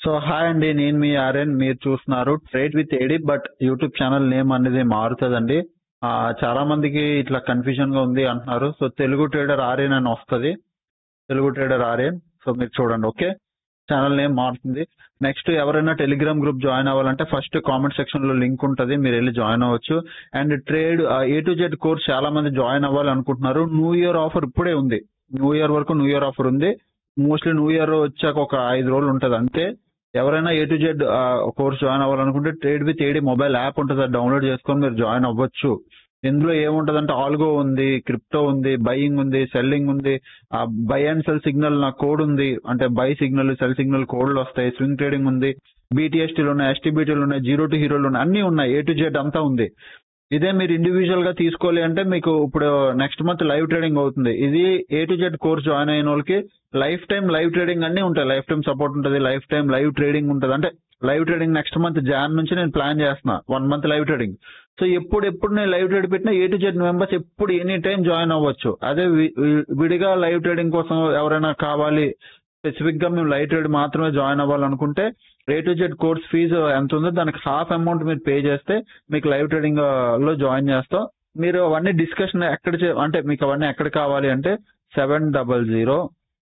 so hi అండి నేను మీ ఆర్యన్ మీరు చూస్తున్నారు trade with AD but YouTube channel name అనేది మారుతుందండి ఆ, చాలా మందికి ఇట్లా కన్ఫ్యూజన్ గా ఉంది అంటున్నారు సో తెలుగు ట్రేడర్ ఆర్యన్ అని వస్తుంది తెలుగు ట్రేడర్ ఆర్యన్ సో మీరు చూడండి ఓకే ఛానల్ నేమ్ మారుతుంది నెక్స్ట్ ఎవరైనా టెలిగ్రామ్ గ్రూప్ జాయిన్ అవ్వాలంటే ఫస్ట్ కామెంట్ సెక్షన్ లో లింక్ ఉంటుంది మీరు వెళ్ళి జాయిన్ అవ్వచ్చు and trade A to Z course చాలా మంది జాయిన్ అవ్వాలి అనుకుంటున్నారు న్యూ ఇయర్ ఆఫర్ ఇప్పుడే ఉంది న్యూ ఇయర్ వరకు న్యూ ఇయర్ ఆఫర్ ఉంది మోస్ట్లీ న్యూ ఇయర్ వచ్చాక ఒక ఐదు రోజులు ఉంటుంది అంతే ఎవరైనా A to Z course join అవ్వాలనుకుంటే trade with AD mobile app ఉంటుంది అది డౌన్లోడ్ చేసుకొని మీరు జాయిన్ అవ్వచ్చు ఇందులో ఏముంటది అంటే ఆల్గో ఉంది క్రిప్టో ఉంది బయింగ్ ఉంది సెల్లింగ్ ఉంది ఆ బై అండ్ సెల్ సిగ్నల్ నా కోడ్ ఉంది అంటే బై సిగ్నల్ సెల్ సిగ్నల్ కోడ్లు వస్తాయి స్వింగ్ ట్రేడింగ్ ఉంది బీటీఎస్టీలు ఉన్నాయి ఎస్టీబీటీలు ఉన్నాయి జీరో టు హీరోలు ఉన్నాయి అన్ని ఉన్నాయి ఏ టు జెడ్ అంతా ఉంది ఇదే మీరు ఇండివిజువల్ గా తీసుకోవాలి అంటే మీకు ఇప్పుడు నెక్స్ట్ మంత్ లైవ్ ట్రేడింగ్ అవుతుంది ఇది A to Z course join అయిన వాళ్ళకి లైఫ్ టైం లైవ్ ట్రేడింగ్ అన్ని ఉంటాయి లైఫ్ టైం సపోర్ట్ ఉంటుంది లైఫ్ టైం లైవ్ ట్రేడింగ్ ఉంటుంది అంటే live trading next month Jan నుంచి నేను ప్లాన్ చేస్తున్నా one month live trading so ఎప్పుడు ఎప్పుడు నేను లైవ్ ట్రేడ్ పెట్టినా ఏ టు జెడ్ మెంబర్స్ ఎప్పుడు ఎనీ టైం జాయిన్ అవ్వచ్చు అదే వి- వి- విడిగా లైవ్ ట్రేడింగ్ కోసం ఎవరైనా కావాలి స్పెసిఫిక్ గా మేము లైవ్ ట్రేడ్ మాత్రమే జాయిన్ అవ్వాలనుకుంటే A to Z course fees ఎంత ఉందో దానికి హాఫ్ అమౌంట్ మీరు పే చేస్తే మీకు లైవ్ ట్రేడింగ్ లో జాయిన్ చేస్తాం మీరు అవన్నీ డిస్కషన్ ఎక్కడ చే- అంటే మీకు అవన్నీ ఎక్కడ కావాలి అంటే seven double zero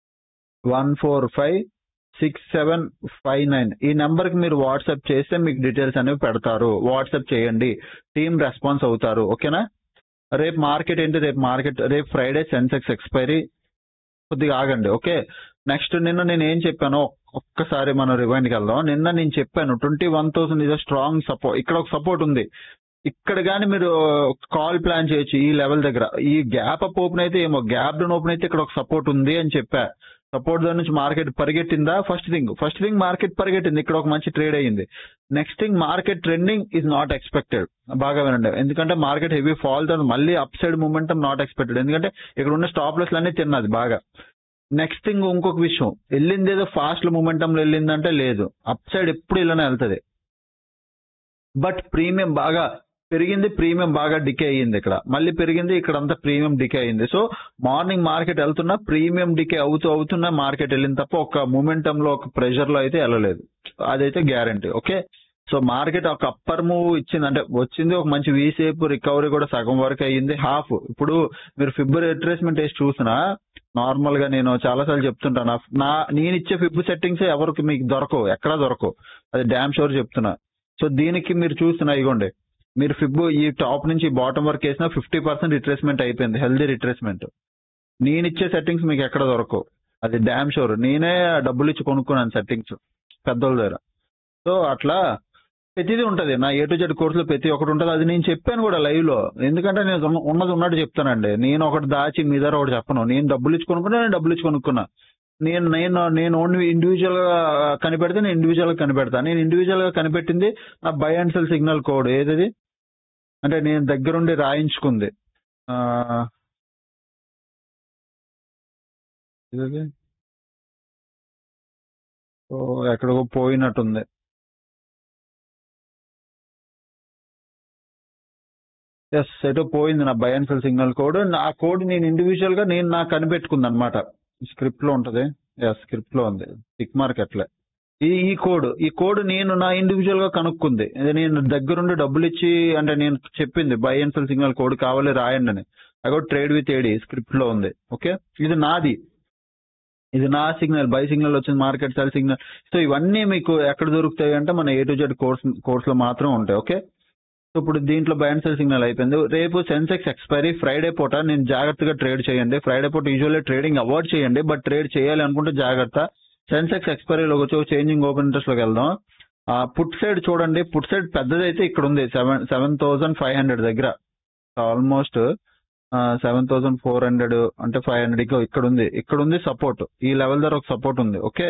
one four five six seven five nine ఈ నెంబర్ కి మీరు వాట్సాప్ చేస్తే మీకు డీటెయిల్స్ అనేవి పెడతారు వాట్సాప్ చేయండి టీమ్ రెస్పాన్స్ అవుతారు ఓకేనా రేపు మార్కెట్ ఏంటి రేపు మార్కెట్ రేపు ఫ్రైడే సెన్సెక్స్ ఎక్స్పైరీ కొద్దిగా ఆగండి ఓకే నెక్స్ట్ నిన్న నేను ఏం చెప్పాను ఒక్కసారి మనం రివైండ్కి వెళ్దాం నిన్న నేను చెప్పాను twenty one thousand is strong support ఇక్కడ ఒక సపోర్ట్ ఉంది ఇక్కడ కానీ మీరు కాల్ ప్లాన్ చేయొచ్చు ఈ లెవెల్ దగ్గర ఈ గ్యాప్ అప్ ఓపెన్ అయితే ఏమో గ్యాప్ డౌన్ ఓపెన్ అయితే ఇక్కడ ఒక సపోర్ట్ ఉంది అని చెప్పా సపోర్ట్ దాని నుంచి మార్కెట్ పరిగెట్టిందా first thing first thing market పరిగెట్టింది ఇక్కడ ఒక మంచి ట్రేడ్ అయ్యింది next thing market trending is not expected బాగా వినండి ఎందుకంటే మార్కెట్ హెవీ ఫాల్ తర్వాత మళ్ళీ upside momentum not expected ఎందుకంటే ఇక్కడ ఉన్న స్టాప్ లెస్ అన్ని తిన్నది బాగా నెక్స్ట్ థింగ్ ఇంకొక విషయం వెళ్ళింది ఏదో ఫాస్ట్ మూమెంటం లో వెళ్ళిందంటే లేదు అప్ సైడ్ ఎప్పుడు ఇలానే వెళ్తది బట్ ప్రీమియం బాగా పెరిగింది ప్రీమియం బాగా డికే అయ్యింది ఇక్కడ మళ్ళీ పెరిగింది ఇక్కడ అంతా ప్రీమియం డికే అయ్యింది సో మార్నింగ్ మార్కెట్ వెళ్తున్నా ప్రీమియం డికే అవుతూ అవుతున్నా మార్కెట్ వెళ్ళింది తప్ప ఒక మూమెంటం లో ఒక ప్రెషర్ లో అయితే వెళ్ళలేదు అదైతే గ్యారంటీ ఓకే సో మార్కెట్ ఒక అప్పర్ మూవ్ ఇచ్చింది అంటే వచ్చింది ఒక మంచి వీ షేప్ రికవరీ కూడా సగం వరకు అయ్యింది హాఫ్ ఇప్పుడు మీరు ఫిబ్రవరి రిట్రేస్మెంట్ వేసి చూసినా నార్మల్ గా నేను చాలా సార్లు చెప్తుంటాను నా నేను ఇచ్చే ఫిబ్ సెట్టింగ్స్ ఎవరికి మీకు దొరకవు ఎక్కడా దొరకవు అది డ్యామ్ షోర్ చెప్తున్నా సో దీనికి మీరు చూస్తున్నా ఇగోండి మీరు ఫిబ్ ఈ టాప్ నుంచి బాటం వరకు వేసినా ఫిఫ్టీ పర్సెంట్ రిట్రేస్మెంట్ అయిపోయింది హెల్దీ రిట్రేస్మెంట్ నేను ఇచ్చే సెట్టింగ్స్ మీకు ఎక్కడ దొరకవు అది డ్యామ్ షోర్ నేనే డబ్బులు ఇచ్చి కొనుక్కున్నాను సెట్టింగ్స్ పెద్దోళ్ళ దగ్గర సో అట్లా ప్రతిదీ ఉంటది నా ఏ టు జెడ్ కోర్సులో ప్రతి ఒక్కటి ఉంటది అది నేను చెప్పాను కూడా లైవ్ లో ఎందుకంటే నేను ఉన్న- ఉన్నది ఉన్నట్టు చెప్తానండి నేను ఒకటి దాచి మీ దగ్గర ఒకటి చెప్పను నేను డబ్బులు ఇచ్చి కొనుక్కున్నా నేను డబ్బులు ఇచ్చి కొనుక్కున్నా నేను నేను నేను ఓన్లీ ఇండివిజువల్ గా కనిపెడితే నేను ఇండివిజువల్ గా కనిపెడతాను నేను ఇండివిజువల్ గా కనిపెట్టింది నా buy and sell signal code ఏదది అంటే నేను దగ్గరుండి రాయించుకుంది ఆ, ఇదది ఓ ఎక్కడికో పోయినట్టుంది ఎస్ ఎటో పోయింది నా buy and sell signal code ఆ కోడ్ నేను ఇండివిజువల్ గా నేను నాకు కనిపెట్టుకుంది అనమాట స్క్రిప్ట్ లో ఉంటది ఎస్ స్క్రిప్ట్ లో ఉంది టిక్ మార్క్ అట్లే ఈ ఈ కోడ్ ఈ కోడ్ నేను నా ఇండివిజువల్ గా కనుక్కుంది ఇది నేను దగ్గరుండి డబ్బులు ఇచ్చి అంటే నేను చెప్పింది buy and sell signal code కావాలి రాయండి అని అగో ట్రేడ్ విత్ ఏడి స్క్రిప్ట్ లో ఉంది ఓకే ఇది నాది ఇది నా సిగ్నల్ బై సిగ్నల్ వచ్చింది మార్కెట్ సెల్ సిగ్నల్ సో ఇవన్నీ మీకు ఎక్కడ దొరుకుతాయి అంటే మన A to Z course course లో మాత్రం ఉంటాయి ఓకే సో ఇప్పుడు దీంట్లో బై అండ్ సెల్ సిగ్నల్ అయిపోయింది రేపు సెన్సెక్స్ ఎక్స్పైరీ ఫ్రైడే పూట నేను జాగ్రత్తగా ట్రేడ్ చేయండి ఫ్రైడే పూట యూజువల్లీ ట్రేడింగ్ అవాయిడ్ చేయండి బట్ ట్రేడ్ చేయాలి అనుకుంటే జాగ్రత్త సెన్సెక్స్ ఎక్స్పైరీలోకి వచ్చి చేంజింగ్ ఓపెన్ ఇంట్రెస్ట్ లోకి వెళ్దాం ఆ పుట్ సైడ్ చూడండి పుట్ సైడ్ పెద్దదైతే ఇక్కడ ఉంది seven seven thousand five hundred దగ్గర almost seven thousand four hundred అంటే ఫైవ్ హండ్రెడ్ ఇక ఇక్కడ ఉంది ఇక్కడ ఉంది సపోర్ట్ ఈ లెవెల్ దగ్గర ఒక సపోర్ట్ ఉంది ఓకే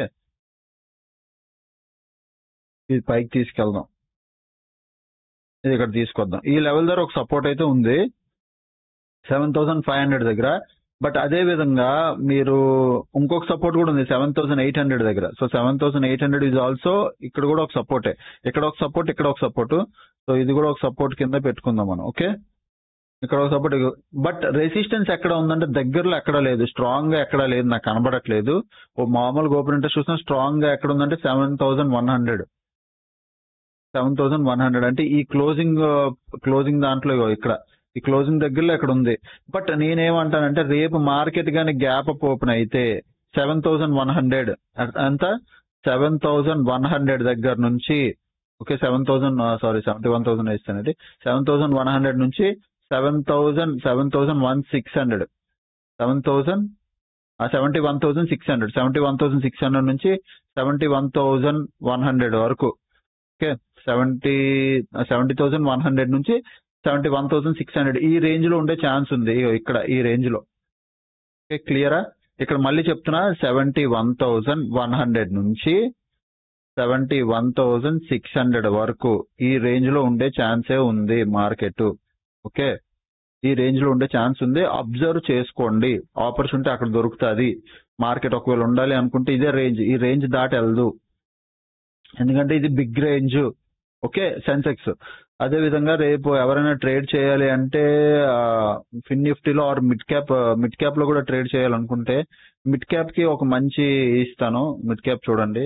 ఇది పైకి తీసుకెళ్దాం ఇది ఇక్కడ తీసుకొద్దాం ఈ లెవెల్ దగ్గర ఒక సపోర్ట్ అయితే ఉంది సెవెన్ థౌసండ్ ఫైవ్ హండ్రెడ్ దగ్గర బట్ అదే విధంగా మీరు ఇంకొక సపోర్ట్ కూడా ఉంది సెవెన్ థౌసండ్ ఎయిట్ హండ్రెడ్ దగ్గర so seven thousand eight hundred is also ఇక్కడ కూడా ఒక సపోర్టే ఇక్కడ ఒక సపోర్ట్ ఇక్కడ ఒక సపోర్ట్ సో ఇది కూడా ఒక సపోర్ట్ కింద పెట్టుకుందాం మనం ఓకే ఇక్కడ ఒక సపోర్ట్ బట్ రెసిస్టెన్స్ ఎక్కడ ఉందంటే దగ్గరలో ఎక్కడ లేదు స్ట్రాంగ్ గా ఎక్కడ లేదు నాకు కనబడట్లేదు ఓ మామూలుగా ఓపెన్ ఇంట్రెస్ట్ చూసిన స్ట్రాంగ్ గా ఎక్కడ ఉందంటే seven thousand one hundred seven thousand one hundred అంటే ఈ క్లోజింగ్ క్లోజింగ్ దాంట్లో ఇగో ఇక్కడ ఈ క్లోజింగ్ దగ్గరలో ఇక్కడ ఉంది బట్ నేనేమంటానంటే రేపు మార్కెట్ గాని గ్యాప్ అప్ ఓపెన్ అయితే సెవెన్ థౌసండ్ వన్ హండ్రెడ్ ఎంత సెవెన్ థౌసండ్ వన్ హండ్రెడ్ దగ్గర నుంచి okay seven thousand sorry seventy one thousand ఇస్తానండి సెవెన్ థౌసండ్ వన్ హండ్రెడ్ నుంచి seven thousand seven thousand one six hundred seven thousand seventy one thousand six hundred seventy one thousand six hundred నుంచి seventy one thousand one hundred వరకు okay seventy seventy thousand one hundred నుంచి seventy one thousand six hundred ఈ range లో ఉండే chance ఉంది ఇగో ఇక్కడ ఈ range లో ఓకే క్లియరా ఇక్కడ మళ్ళీ చెప్తున్నా seventy one thousand one hundred నుంచి seventy one thousand six hundred వరకు ఈ రేంజ్ లో ఉండే ఛాన్సే ఉంది మార్కెట్ ఓకే ఈ రేంజ్ లో ఉండే ఛాన్స్ ఉంది అబ్జర్వ్ చేసుకోండి ఆపర్చునిటీ అక్కడ దొరుకుతుంది మార్కెట్ ఒకవేళ ఉండాలి అనుకుంటే ఇదే రేంజ్ ఈ రేంజ్ దాటి వెళ్ళదు ఎందుకంటే ఇది బిగ్ రేంజ్ ఓకే సెన్సెక్స్ అదే విధంగా రేపు ఎవరైనా ట్రేడ్ చేయాలి అంటే ఫిన్ నిఫ్టీలో or mid cap mid cap లో కూడా ట్రేడ్ చేయాలనుకుంటే మిడ్ క్యాప్ కి ఒక మంచి ఇస్తాను మిడ్ క్యాప్ చూడండి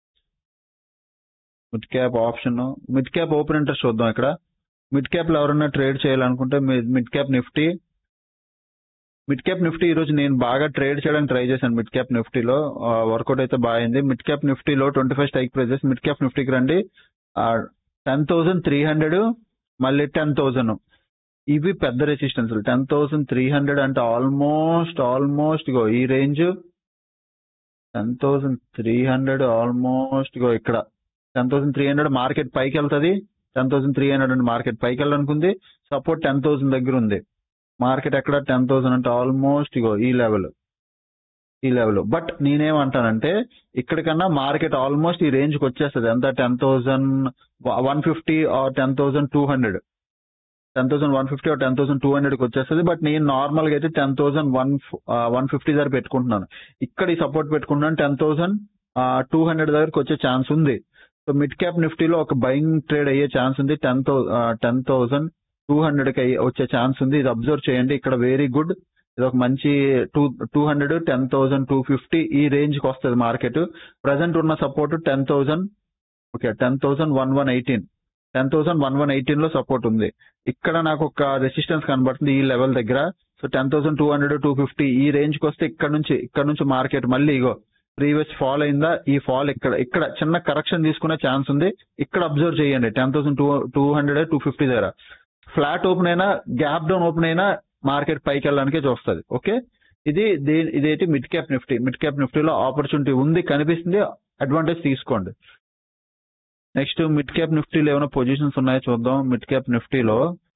mid cap option mid cap open interest చూద్దాం ఇక్కడ మిడ్ క్యాప్ లో ఎవరైనా ట్రేడ్ చేయాలనుకుంటే mid cap Nifty mid cap Nifty ఈ రోజు నేను బాగా ట్రేడ్ చేయడానికి ట్రై చేశాను మిడ్ క్యాప్ నిఫ్టీలో వర్కౌట్ అయితే బాగుంది మిడ్ క్యాప్ నిఫ్టీలో twenty five strike prices mid cap నిఫ్టీకి రండి టెన్ థౌసండ్ త్రీ హండ్రెడ్ మళ్ళీ టెన్ థౌసండ్ ఇవి పెద్ద resistance ten thousand three hundred అంటే ఆల్మోస్ట్ ఆల్మోస్ట్ ఇగో ఈ range ten thousand three hundred almost ఇగో ఇక్కడ ten thousand three hundred market పైకి వెళ్తుంది టెన్ థౌసండ్ త్రీ హండ్రెడ్ అంటే మార్కెట్ పైకి వెళ్ళనుకుంది సపోర్ట్ టెన్ థౌసండ్ దగ్గర ఉంది మార్కెట్ ఎక్కడ టెన్ థౌసండ్ అంటే ఆల్మోస్ట్ ఇగో ఈ లెవెల్ ఈ లెవెల్ బట్ నేనేమంటానంటే ఇక్కడికన్నా మార్కెట్ ఆల్మోస్ట్ ఈ రేంజ్ కి వచ్చేస్తుంది ఎంత ten thousand one fifty or ten thousand two hundred ten thousand one fifty or ten thousand two hundred కి వచ్చేస్తుంది బట్ నేను నార్మల్ గా అయితే ten thousand one one fifty దగ్గర పెట్టుకుంటున్నాను ఇక్కడ ఈ సపోర్ట్ పెట్టుకుంటున్నాను టెన్ థౌసండ్ టూ హండ్రెడ్ దగ్గరకు వచ్చే ఛాన్స్ ఉంది సో మిడ్ క్యాప్ నిఫ్టీలో ఒక బయింగ్ ట్రేడ్ అయ్యే ఛాన్స్ ఉంది టెన్ థౌ టెన్ థౌసండ్ టూ హండ్రెడ్ కి వచ్చే ఛాన్స్ ఉంది ఇది అబ్జర్వ్ చేయండి ఇక్కడ వెరీ గుడ్ ఇది ఒక మంచి two two hundred ten thousand two fifty ఈ రేంజ్ కి వస్తుంది మార్కెట్ ప్రజెంట్ ఉన్న support ten thousand okay ten thousand one one eighteen ten thousand one one eighteen లో సపోర్ట్ ఉంది ఇక్కడ నాకు ఒక రెసిస్టెన్స్ కనబడుతుంది ఈ లెవెల్ దగ్గర so ten thousand two hundred two fifty ఈ రేంజ్ కి వస్తే ఇక్కడ నుంచి ఇక్కడ నుంచి మార్కెట్ మళ్ళీ ఇగో ప్రీవియస్ ఫాల్ అయిందా ఈ ఫాల్ ఇక్కడ ఇక్కడ చిన్న కరెక్షన్ తీసుకునే ఛాన్స్ ఉంది ఇక్కడ అబ్జర్వ్ చేయండి ten thousand two two hundred two fifty దగ్గర ఫ్లాట్ ఓపెన్ అయినా గ్యాప్ డౌన్ ఓపెన్ అయినా మార్కెట్ పైకి వెళ్ళడానికే చూస్తుంది ఓకే ఇది దే- ఇదేంటి mid cap Nifty mid cap నిఫ్టీలో ఆపర్చునిటీ ఉంది కనిపిస్తుంది అడ్వాంటేజ్ తీసుకోండి నెక్స్ట్ మిడ్ క్యాప్ నిఫ్టీలో ఏమైనా పొజిషన్స్ ఉన్నాయో చూద్దాం మిడ్ క్యాప్ నిఫ్టీలో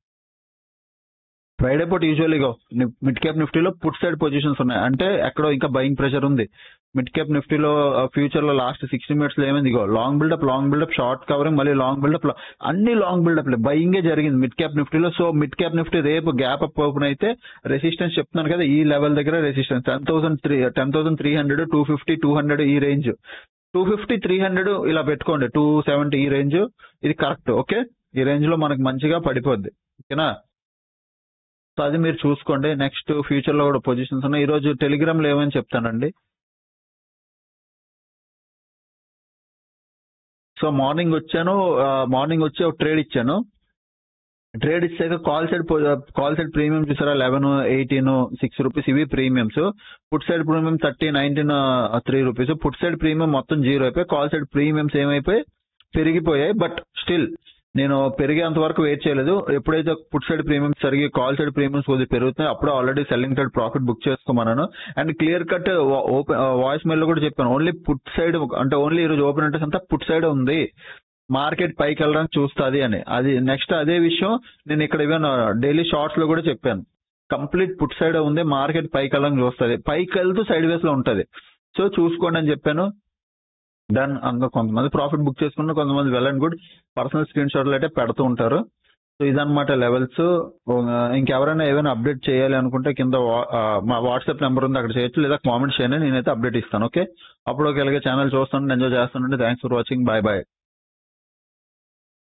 ఫ్రైడే పూట యూజువల్గా మిడ్ క్యాప్ నిఫ్టీలో పుట్ సైడ్ పొజిషన్స్ ఉన్నాయి అంటే ఎక్కడో ఇంకా బయింగ్ ప్రెషర్ ఉంది మిడ్ క్యాప్ నిఫ్టీలో ఫ్యూచర్ లో లాస్ట్ సిక్స్టీ మినిట్స్ లో ఏమైంది ఇగో long buildup long buildup short covering మళ్ళీ లాంగ్ బిల్డప్ అన్ని లాంగ్ బిల్డప్ బయింగే జరిగింది మిడ్ క్యాప్ నిఫ్టీలో సో మిడ్ క్యాప్ నిఫ్టీ రేపు గ్యాప్ అప్ ఓపెన్ అయితే రెసిస్టెన్స్ చెప్తున్నాను కదా ఈ లెవెల్ దగ్గర resistance ten thousand three ten thousand three hundred two fifty two hundred ఈ range two fifty three hundred ఇలా పెట్టుకోండి టూ సెవెంటీ ఈ రేంజ్ ఇది కరెక్ట్ ఓకే ఈ రేంజ్ లో మనకు మంచిగా పడిపోద్ది ఓకేనా సో అది మీరు చూసుకోండి నెక్స్ట్ ఫ్యూచర్ లో కూడా పొజిషన్స్ ఉన్నాయి ఈ రోజు టెలిగ్రామ్ లో ఏమని చెప్తానండి సో మార్నింగ్ వచ్చాను మార్నింగ్ వచ్చి ఒక ట్రేడ్ ఇచ్చాను ట్రేడ్ ఇచ్చాక call side call side premium చూసారా లెవెన్ ఎయిటీన్ సిక్స్ రూపీస్ ఇవి premiums put side premium thirty nineteen three rupees put side premium మొత్తం జీరో అయిపోయి కాల్ సైడ్ ప్రీమియమ్స్ ఏమైపోయి పెరిగిపోయాయి బట్ స్టిల్ నేను పెరిగేంత వరకు వెయిట్ చేయలేదు ఎప్పుడైతే పుట్ సైడ్ ప్రీమియం సరిగి కాల్ సైడ్ ప్రీమియమ్స్ కొద్దిగా పెరుగుతున్నాయి అప్పుడు already selling side profit book చేసుకోమన్నాను and clear cut open voice mail లో కూడా చెప్పాను ఓన్లీ పుట్ సైడ్ అంటే ఓన్లీ ఈ రోజు ఓపెన్ ఇంట్రెస్ట్ అంతా పుట్ సైడ్ ఉంది మార్కెట్ పైకి వెళ్ళడానికి చూస్తుంది అని అది నెక్స్ట్ అదే విషయం నేను ఇక్కడ ఈవెన్ డైలీ షార్ట్స్ లో కూడా చెప్పాను కంప్లీట్ పుట్ సైడ్ ఉంది మార్కెట్ పైకి వెళ్ళడానికి చూస్తుంది పైకి వెళ్తూ సైడ్ వేస్ లో ఉంటది సో చూసుకోండి అని చెప్పాను దెన్ అందులో కొంతమంది ప్రాఫిట్ బుక్ చేసుకున్న కొంతమంది well and good personal screen షాట్లు అయితే పెడుతూ ఉంటారు సో ఇదన్నమాట లెవెల్స్ ఇంకెవరైనా ఏమైనా అప్డేట్ చేయాలి అనుకుంటే కింద వా- ఆ, మా వాట్సాప్ నెంబర్ ఉంది అక్కడ చేయొచ్చు లేదా కామెంట్ చేయండి నేనైతే అప్డేట్ ఇస్తాను ఓకే అప్పుడు ఒకవేళ ఛానల్ చూస్తాను ఎంజాయ్ చేస్తానంటే thanks for watching bye bye